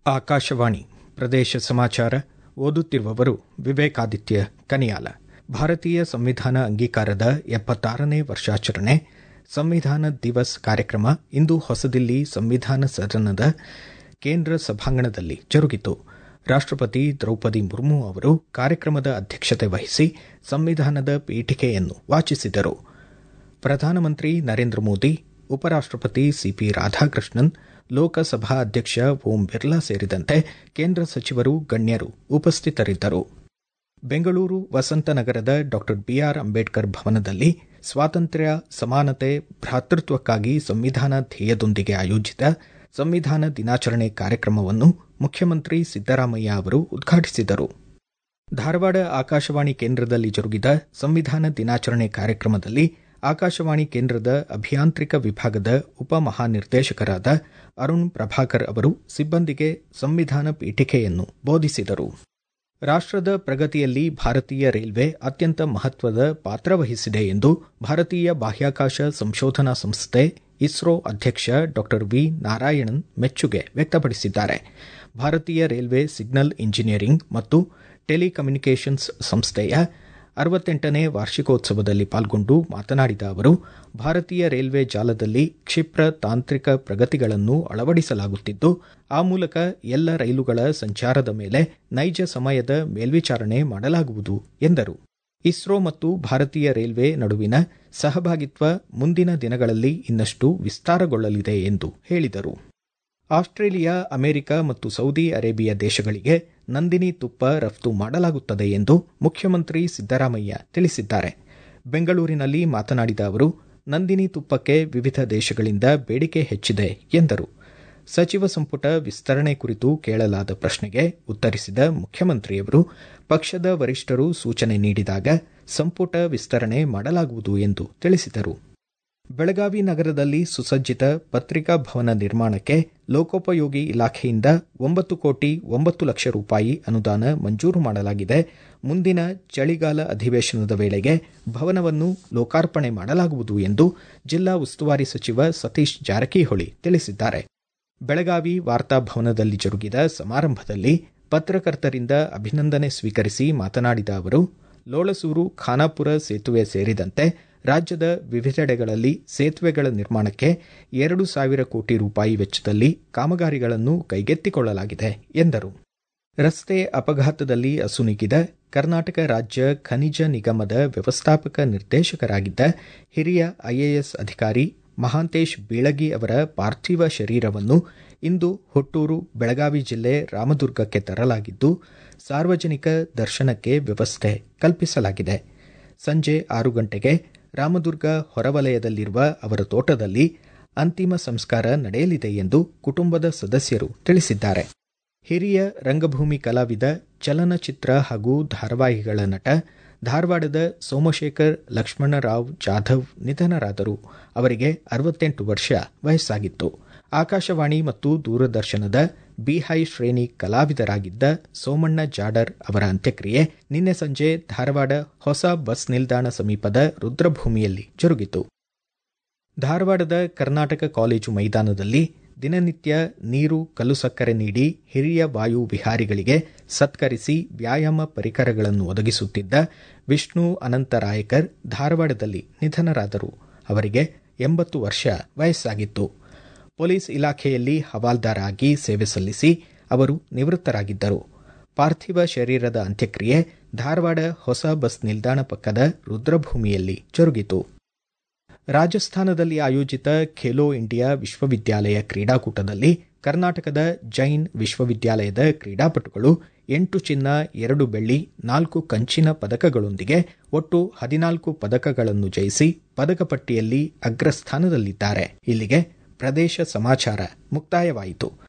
ಆಕಾಶವಾಣಿ ಪ್ರದೇಶ ಸಮಾಚಾರ ಓದುತ್ತಿರುವವರು ವಿವೇಕಾದಿತ್ಯ ಕನಿಯಾಲ ಭಾರತೀಯ ಸಂವಿಧಾನ ಅಂಗೀಕಾರದ ಎಪ್ಪತ್ತಾರನೇ ವರ್ಷಾಚರಣೆ ಸಂವಿಧಾನ ದಿವಸ್ ಕಾರ್ಯಕ್ರಮ ಇಂದು ಹೊಸದಿಲ್ಲಿ ಸಂವಿಧಾನ ಸದನದ ಕೇಂದ್ರ ಸಭಾಂಗಣದಲ್ಲಿ ಜರುಗಿತು ರಾಷ್ಟಪತಿ ದ್ರೌಪದಿ ಮುರ್ಮು ಅವರು ಕಾರ್ಯಕ್ರಮದ ಅಧ್ಯಕ್ಷತೆ ವಹಿಸಿ ಸಂವಿಧಾನದ ಪೀಠಿಕೆಯನ್ನು ವಾಚಿಸಿದರು ಪ್ರಧಾನಮಂತ್ರಿ ನರೇಂದ್ರ ಮೋದಿ ಉಪರಾಷ್ಟಪತಿ ಸಿಪಿ ರಾಧಾಕೃಷ್ಣನ್ ಲೋಕಸಭಾ ಅಧ್ಯಕ್ಷ ಓಂ ಬಿರ್ಲಾ ಸೇರಿದಂತೆ ಕೇಂದ್ರ ಸಚಿವರು ಗಣ್ಯರು ಉಪಸ್ಥಿತರಿದ್ದರು ಬೆಂಗಳೂರು ವಸಂತನಗರದ ಡಾ ಬಿಆರ್ ಅಂಬೇಡ್ಕರ್ ಭವನದಲ್ಲಿ ಸ್ವಾತಂತ್ರ್ಯ ಸಮಾನತೆ ಭ್ರಾತೃತ್ವಕ್ಕಾಗಿ ಸಂವಿಧಾನ ಧ್ಯೇಯದೊಂದಿಗೆ ಆಯೋಜಿತ ಸಂವಿಧಾನ ದಿನಾಚರಣೆ ಕಾರ್ಯಕ್ರಮವನ್ನು ಮುಖ್ಯಮಂತ್ರಿ ಸಿದ್ದರಾಮಯ್ಯ ಅವರು ಉದ್ಘಾಟಿಸಿದರು ಧಾರವಾಡ ಆಕಾಶವಾಣಿ ಕೇಂದ್ರದಲ್ಲಿ ಜರುಗಿದ ಸಂವಿಧಾನ ದಿನಾಚರಣೆ ಕಾರ್ಯಕ್ರಮದಲ್ಲಿ ಆಕಾಶವಾಣಿ ಕೇಂದ್ರದ ಅಭಿಯಾಂತ್ರಿಕ ವಿಭಾಗದ ಉಪ ಮಹಾನಿರ್ದೇಶಕರಾದ ಅರುಣ್ ಪ್ರಭಾಕರ್ ಅವರು ಸಿಬ್ಬಂದಿಗೆ ಸಂವಿಧಾನ ಪೀಠಿಕೆಯನ್ನು ಬೋಧಿಸಿದರು ರಾಷ್ಟದ ಪ್ರಗತಿಯಲ್ಲಿ ಭಾರತೀಯ ರೈಲ್ವೆ ಅತ್ಯಂತ ಮಹತ್ವದ ಪಾತ್ರ ವಹಿಸಿದೆ ಎಂದು ಭಾರತೀಯ ಬಾಹ್ಯಾಕಾಶ ಸಂಶೋಧನಾ ಸಂಸ್ಥೆ ಇಸ್ರೋ ಅಧ್ಯಕ್ಷ ಡಾ ವಿ ನಾರಾಯಣನ್ ಮೆಚ್ಚುಗೆ ವ್ಯಕ್ತಪಡಿಸಿದ್ದಾರೆ ಭಾರತೀಯ ರೈಲ್ವೆ ಸಿಗ್ನಲ್ ಇಂಜಿನಿಯರಿಂಗ್ ಮತ್ತು ಟೆಲಿಕಮ್ಯುನಿಕೇಷನ್ಸ್ ಸಂಸ್ಥೆಯ ಅರವತ್ತೆಂಟನೇ ವಾರ್ಷಿಕೋತ್ಸವದಲ್ಲಿ ಪಾಲ್ಗೊಂಡು ಮಾತನಾಡಿದ ಅವರು ಭಾರತೀಯ ರೈಲ್ವೆ ಜಾಲದಲ್ಲಿ ಕ್ಷಿಪ್ರ ತಾಂತ್ರಿಕ ಪ್ರಗತಿಗಳನ್ನು ಅಳವಡಿಸಲಾಗುತ್ತಿದ್ದು ಆ ಮೂಲಕ ಎಲ್ಲ ರೈಲುಗಳ ಸಂಚಾರದ ಮೇಲೆ ನೈಜ ಸಮಯದ ಮೇಲ್ವಿಚಾರಣೆ ಮಾಡಲಾಗುವುದು ಎಂದರು ಇಸ್ರೋ ಮತ್ತು ಭಾರತೀಯ ರೈಲ್ವೆ ನಡುವಿನ ಸಹಭಾಗಿತ್ವ ಮುಂದಿನ ದಿನಗಳಲ್ಲಿ ಇನ್ನಷ್ಟು ವಿಸ್ತಾರಗೊಳ್ಳಲಿದೆ ಎಂದು ಹೇಳಿದರು ಆಸ್ಟ್ರೇಲಿಯಾ ಅಮೆರಿಕ ಮತ್ತು ಸೌದಿ ಅರೇಬಿಯಾ ದೇಶಗಳಿಗೆ ನಂದಿನಿ ತುಪ್ಪ ರಫ್ತು ಮಾಡಲಾಗುತ್ತದೆ ಎಂದು ಮುಖ್ಯಮಂತ್ರಿ ಸಿದ್ದರಾಮಯ್ಯ ತಿಳಿಸಿದ್ದಾರೆ ಬೆಂಗಳೂರಿನಲ್ಲಿ ಮಾತನಾಡಿದ ಅವರು ನಂದಿನಿ ತುಪ್ಪಕ್ಕೆ ವಿವಿಧ ದೇಶಗಳಿಂದ ಬೇಡಿಕೆ ಹೆಚ್ಚಿದೆ ಎಂದರು ಸಚಿವ ಸಂಪುಟ ವಿಸ್ತರಣೆ ಕುರಿತು ಕೇಳಲಾದ ಪ್ರಶ್ನೆಗೆ ಉತ್ತರಿಸಿದ ಮುಖ್ಯಮಂತ್ರಿಯವರು ಪಕ್ಷದ ವರಿಷ್ಠರು ಸೂಚನೆ ನೀಡಿದಾಗ ಸಂಪುಟ ವಿಸ್ತರಣೆ ಮಾಡಲಾಗುವುದು ಎಂದು ತಿಳಿಸಿದರು ಬೆಳಗಾವಿ ನಗರದಲ್ಲಿ ಸುಸಜ್ಜಿತ ಪತ್ರಿಕಾ ಭವನ ನಿರ್ಮಾಣಕ್ಕೆ ಲೋಕೋಪಯೋಗಿ ಇಲಾಖೆಯಿಂದ ಒಂಬತ್ತು ಕೋಟಿ ಒಂಬತ್ತು ಲಕ್ಷ ರೂಪಾಯಿ ಅನುದಾನ ಮಂಜೂರು ಮಾಡಲಾಗಿದೆ ಮುಂದಿನ ಚಳಿಗಾಲ ಅಧಿವೇಶನದ ವೇಳೆಗೆ ಭವನವನ್ನು ಲೋಕಾರ್ಪಣೆ ಮಾಡಲಾಗುವುದು ಎಂದು ಜಿಲ್ಲಾ ಉಸ್ತುವಾರಿ ಸಚಿವ ಸತೀಶ್ ಜಾರಕಿಹೊಳಿ ತಿಳಿಸಿದ್ದಾರೆ ಬೆಳಗಾವಿ ವಾರ್ತಾಭವನದಲ್ಲಿ ಜರುಗಿದ ಸಮಾರಂಭದಲ್ಲಿ ಪತ್ರಕರ್ತರಿಂದ ಅಭಿನಂದನೆ ಸ್ವೀಕರಿಸಿ ಮಾತನಾಡಿದ ಅವರು ಲೋಳಸೂರು ಖಾನಾಪುರ ಸೇತುವೆ ಸೇರಿದಂತೆ ರಾಜ್ಯದ ವಿವಿಧೆಡೆಗಳಲ್ಲಿ ಸೇತುವೆಗಳ ನಿರ್ಮಾಣಕ್ಕೆ ಎರಡು ಸಾವಿರ ಕೋಟಿ ರೂಪಾಯಿ ವೆಚ್ಚದಲ್ಲಿ ಕಾಮಗಾರಿಗಳನ್ನು ಕೈಗೆತ್ತಿಕೊಳ್ಳಲಾಗಿದೆ ಎಂದರು ರಸ್ತೆ ಅಪಘಾತದಲ್ಲಿ ಅಸುನೀಗಿದ ಕರ್ನಾಟಕ ರಾಜ್ಯ ಖನಿಜ ನಿಗಮದ ವ್ಯವಸ್ಥಾಪಕ ನಿರ್ದೇಶಕರಾಗಿದ್ದ ಹಿರಿಯ ಐಎಎಸ್ ಅಧಿಕಾರಿ ಮಹಾಂತೇಶ್ ಬೀಳಗಿ ಅವರ ಪಾರ್ಥಿವ ಶರೀರವನ್ನು ಇಂದು ಹುಟ್ಟೂರು ಬೆಳಗಾವಿ ಜಿಲ್ಲೆ ರಾಮದುರ್ಗಕ್ಕೆ ತರಲಾಗಿದ್ದು ಸಾರ್ವಜನಿಕ ದರ್ಶನಕ್ಕೆ ವ್ಯವಸ್ಥೆ ಕಲ್ಪಿಸಲಾಗಿದೆ ಸಂಜೆ ಆರು ಗಂಟೆಗೆ ರಾಮದುರ್ಗ ಹೊರವಲಯದಲ್ಲಿರುವ ಅವರ ತೋಟದಲ್ಲಿ ಅಂತಿಮ ಸಂಸ್ಕಾರ ನಡೆಯಲಿದೆ ಎಂದು ಕುಟುಂಬದ ಸದಸ್ಯರು ತಿಳಿಸಿದ್ದಾರೆ ಹಿರಿಯ ರಂಗಭೂಮಿ ಕಲಾವಿದ ಚಲನಚಿತ್ರ ಹಾಗೂ ಧಾರಾವಾಹಿಗಳ ನಟ ಧಾರವಾಡದ ಸೋಮಶೇಖರ್ ಲಕ್ಷ್ಮಣರಾವ್ ಜಾಧವ್ ನಿಧನರಾದರು ಅವರಿಗೆ ಅರವತ್ತೆಂಟು ವರ್ಷ ವಯಸ್ಸಾಗಿತ್ತು ಆಕಾಶವಾಣಿ ಮತ್ತು ದೂರದರ್ಶನದ ಬಿಹೈ ಶ್ರೇಣಿ ಕಲಾವಿದರಾಗಿದ್ದ ಸೋಮಣ್ಣ ಜಾಡರ್ ಅವರ ಅಂತ್ಯಕ್ರಿಯೆ ನಿನ್ನೆ ಸಂಜೆ ಧಾರವಾಡ ಹೊಸ ಬಸ್ ನಿಲ್ದಾಣ ಸಮೀಪದ ರುದ್ರಭೂಮಿಯಲ್ಲಿ ಜರುಗಿತು ಧಾರವಾಡದ ಕರ್ನಾಟಕ ಕಾಲೇಜು ಮೈದಾನದಲ್ಲಿ ದಿನನಿತ್ಯ ನೀರು ಕಲ್ಲುಸಕ್ಕರೆ ನೀಡಿ ಹಿರಿಯ ವಾಯು ವಿಹಾರಿಗಳಿಗೆ ಸತ್ಕರಿಸಿ ವ್ಯಾಯಾಮ ಪರಿಕರಗಳನ್ನು ಒದಗಿಸುತ್ತಿದ್ದ ವಿಷ್ಣು ಅನಂತರಾಯಕರ್ ಧಾರವಾಡದಲ್ಲಿ ನಿಧನರಾದರು ಅವರಿಗೆ ಎಂಬತ್ತು ವರ್ಷ ವಯಸ್ಸಾಗಿತ್ತು ಪೊಲೀಸ್ ಇಲಾಖೆಯಲ್ಲಿ ಹವಾಲ್ದಾರ್ ಆಗಿ ಸೇವೆ ಸಲ್ಲಿಸಿ ಅವರು ನಿವೃತ್ತರಾಗಿದ್ದರು ಪಾರ್ಥಿವ ಶರೀರದ ಅಂತ್ಯಕ್ರಿಯೆ ಧಾರವಾಡ ಹೊಸ ಬಸ್ ನಿಲ್ದಾಣ ಪಕ್ಕದ ರುದ್ರಭೂಮಿಯಲ್ಲಿ ಜರುಗಿತು ರಾಜಸ್ಥಾನದಲ್ಲಿ ಆಯೋಜಿತ ಖೇಲೋ ಇಂಡಿಯಾ ವಿಶ್ವವಿದ್ಯಾಲಯ ಕ್ರೀಡಾಕೂಟದಲ್ಲಿ ಕರ್ನಾಟಕದ ಜೈನ್ ವಿಶ್ವವಿದ್ಯಾಲಯದ ಕ್ರೀಡಾಪಟುಗಳು ಎಂಟು ಚಿನ್ನ ಎರಡು ಬೆಳ್ಳಿ ನಾಲ್ಕು ಕಂಚಿನ ಪದಕಗಳೊಂದಿಗೆ ಒಟ್ಟು ಹದಿನಾಲ್ಕು ಪದಕಗಳನ್ನು ಜಯಿಸಿ ಪದಕ ಪಟ್ಟಿಯಲ್ಲಿ ಅಗ್ರಸ್ಥಾನದಲ್ಲಿದ್ದಾರೆ ಇಲ್ಲಿಗೆ ಪ್ರದೇಶ ಸಮಾಚಾರ ಮುಕ್ತಾಯವಾಯಿತು